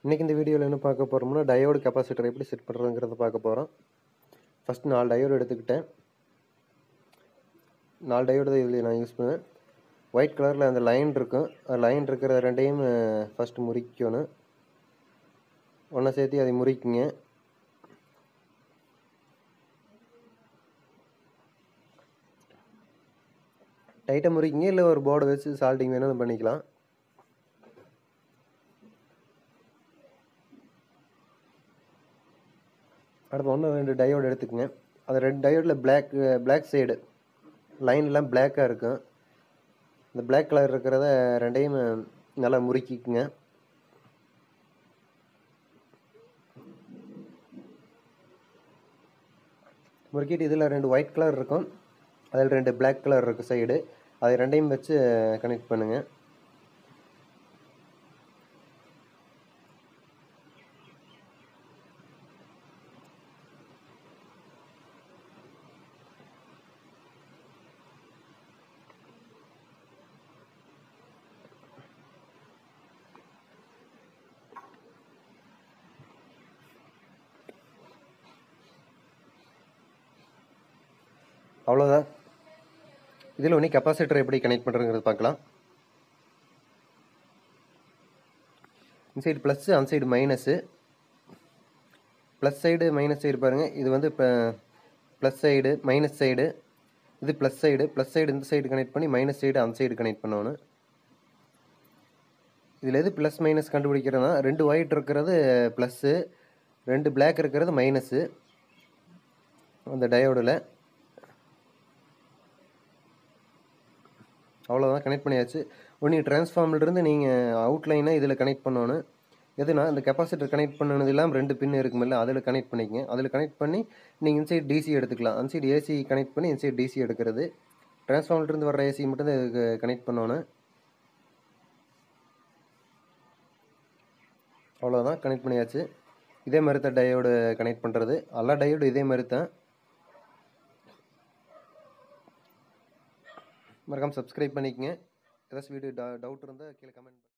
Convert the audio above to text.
இன்றைக்கி இந்த வீடியோவில் என்ன பார்க்க போகிறோம்னா டயோடு கெப்பாசிட்டர் எப்படி செட் பண்ணுறதுங்கிறத பார்க்க போகிறோம் ஃபஸ்ட் நாலு டயோடு எடுத்துக்கிட்டேன் நாலு டயோடு தான் இதில் நான் யூஸ் பண்ணுவேன் ஒயிட் கலரில் அந்த லைன் இருக்கும் அந்த லைன் இருக்கிற ரெண்டையும் ஃபஸ்ட்டு முறிக்கணும் ஒன்றா சேர்த்து அதை முறிக்குங்க டைட்டாக முறிக்கிங்க இல்லை ஒரு போர்டை வச்சு சால்ட்டிங் வேணாலும் பண்ணிக்கலாம் அடுத்து ஒன்று ரெண்டு டயோடு எடுத்துக்கங்க அது ரெண்டு டயோடில் பிளாக் பிளாக் சைடு லைன்லாம் பிளாக்காக இருக்கும் இந்த பிளாக் கலர் இருக்கிறத ரெண்டையும் நல்லா முறுக்கிக்குங்க முறுக்கிட்டு இதில் ரெண்டு ஒயிட் கலர் இருக்கும் அதில் ரெண்டு பிளாக் கலர் இருக்கும் சைடு அதை ரெண்டையும் வச்சு கனெக்ட் பண்ணுங்கள் அவ்வளோதான் இதில் ஒன்று கெப்பாசிட்டர் எப்படி கனெக்ட் பண்ணுறதுங்கிறது பார்க்கலாம் இந்த சைடு ப்ளஸ்ஸு அந்த side minus plus side minus side பாருங்கள் இது வந்து இப்போ ப்ளஸ் சைடு மைனஸ் சைடு இது ப்ளஸ் சைடு ப்ளஸ் சைடு இந்த சைடு கனெக்ட் பண்ணி மைனஸ் சைடு அந்த சைடு கனெக்ட் பண்ணணும் இதில் எது ப்ளஸ் மைனஸ் கண்டுபிடிக்கிறதுனா ரெண்டு ஒயிட் இருக்கிறது ப்ளஸ்ஸு ரெண்டு பிளாக் இருக்கிறது மைனஸு அந்த டயோடில் அவ்வளோதான் கனெக்ட் பண்ணியாச்சு ஒன்று டிரான்ஸ்ஃபார்மிலிருந்து நீங்கள் அவுட்லைனை இதில் கனெக்ட் பண்ணணும் எதுனா இந்த கெப்பாசிட்டர் கனெக்ட் பண்ணது இல்லாமல் ரெண்டு பின் இருக்குமில்ல அதில் கனெக்ட் பண்ணிக்கங்க அதில் கனெக்ட் பண்ணி நீங்கள் இன்சைட் டிசி எடுத்துக்கலாம் அந்த சைடு ஏசி கனெக்ட் பண்ணி இன்சைட் டிசி எடுக்கிறது டிரான்ஸ்ஃபார்மிலிருந்து வர ஏசி மட்டும் தான் இதுக்கு கனெக்ட் பண்ணணும் அவ்வளோதான் கனெக்ட் பண்ணியாச்சு இதே மாதிரி தான் டயோடு கனெக்ட் பண்ணுறது எல்லா டயோடு இதே மாதிரி தான் மறக்காமல் சப்ஸ்கிரைப் பண்ணிக்கங்க ஏதாச்சும் வீடியோ டவுட் இருந்தால் கீழே கமெண்ட்